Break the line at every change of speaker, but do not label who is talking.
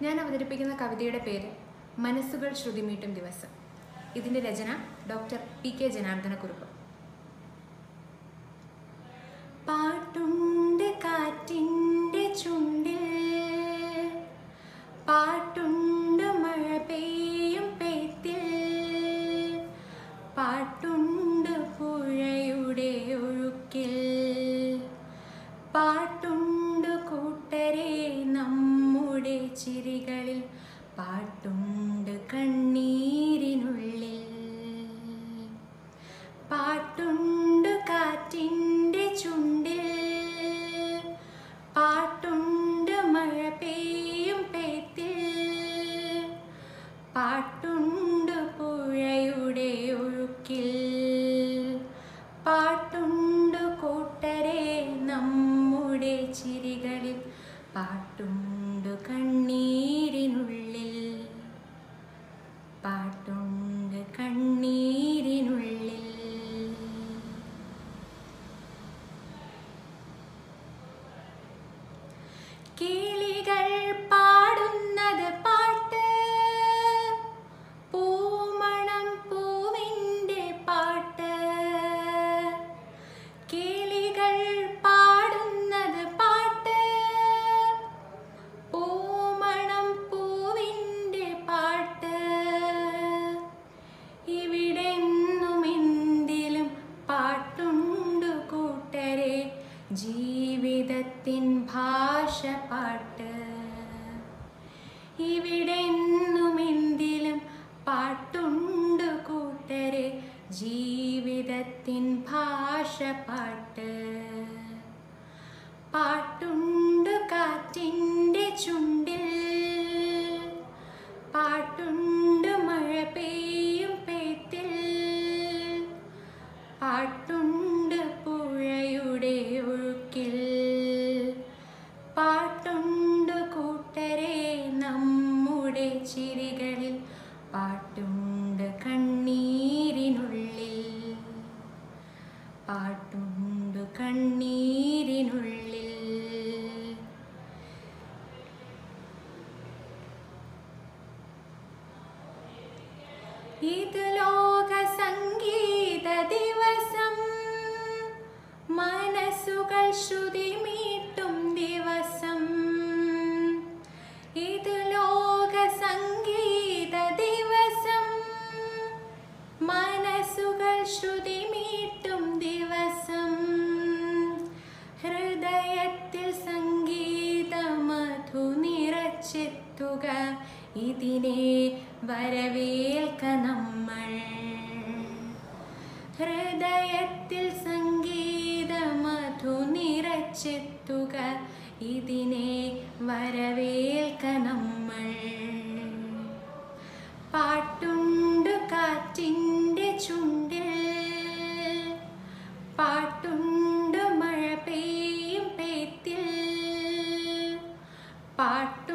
ഞാൻ അവതരിപ്പിക്കുന്ന കവിതയുടെ പേര് മനസ്സുകൾ ശ്രുതിമീട്ടും ദിവസം ഇതിൻ്റെ രചന ഡോക്ടർ പി കെ ജനാർദ്ദനക്കുറുപ്പ് പാട്ടുണ്ട് കാറ്റിൻ്റെ ചുണ്ടിൽ പാട്ടുണ്ട് മഴ പെയ്യും പെയ്ത്തിൽ പാട്ടുണ്ട് പുഴയുടെ ഒഴുക്കിൽ പാട്ടുണ്ട് കൂട്ടരെ നമ്മുടെ ചിരികളിൽ പാട്ടുണ്ട് കണ്ണീരിനുള്ളിൽ പാട്ടുണ്ട് കാറ്റിൻ്റെ ചുണ്ടിൽ പാട്ടുണ്ട് മഴ പെയ്യും പെയ്ത്തിൽ പാട്ടുണ്ട് പുഴയുടെ ഒഴുക്കിൽ പാട്ടുണ്ട് കൂട്ടരെ നമ്മുടെ ചിരികളിൽ പാട്ടുണ്ട് കണ്ണീരിനുള്ളിൽ പാട്ടുണ്ട് കണ്ണീരിനുള്ളിൽ കിളികൾ പാടുന്നത് പാട്ട് പൂമണം പൂവിൻ്റെ പാട്ട് കിളികൾ പാടുന്നത് പാട്ട് പൂമണം പൂവിൻ്റെ പാട്ട് ഇവിടെന്നും എന്തിലും പാട്ടുണ്ടു കൂട്ടരെ ജീവിതത്തിൻ ഭാഷ പാട്ട് ഇവിടെന്നും എന്തിലും പാട്ടുണ്ടു കൂട്ടരെ ജീവിതത്തിൻ ഭാഷ പാട്ട് പാട്ടുണ്ട് കാറ്റിൻ്റെ ചുണ്ടിൽ പാട്ടുണ്ട് മഴ പെയ്യും പെയ്ത്തിൽ പാട്ടുണ്ട് പുഴയുടെ ഒഴുക്കിൽ പാട്ടുണ്ട് കൂട്ടരെ നമ്മുടെ ചിരികളിൽ പാട്ടുണ്ട് കണ്ണീരിനുള്ളിൽ പാട്ടുണ്ട് കണ്ണീരിനുള്ളിൽ ഇത് ലോക സംഗീത ദിവസം മനസ്സുകൾ ശ്രുതി മീട്ടും ദിവസം ഇത് ലോക സംഗീത ദിവസം മനസ്സുകൾ ശ്രുതി മീട്ടും ദിവസം ഹൃദയത്തിൽ സംഗീത മധു നിറച്ചെത്തുക ഇതിനെ വരവേൽക്ക നമ്മൾ ഹൃദയത്തിൽ സംഗീത മധു നിറച്ചെത്തുക ഇതിനെ വരവേൽക്ക നമ്മൾ പാട്ടുണ്ട് കാറ്റിൻ്റെ ചുണ്ടിൽ പാട്ടുണ്ട് മഴ പെയ്യും പെയ്ത്തിൽ പാട്ടു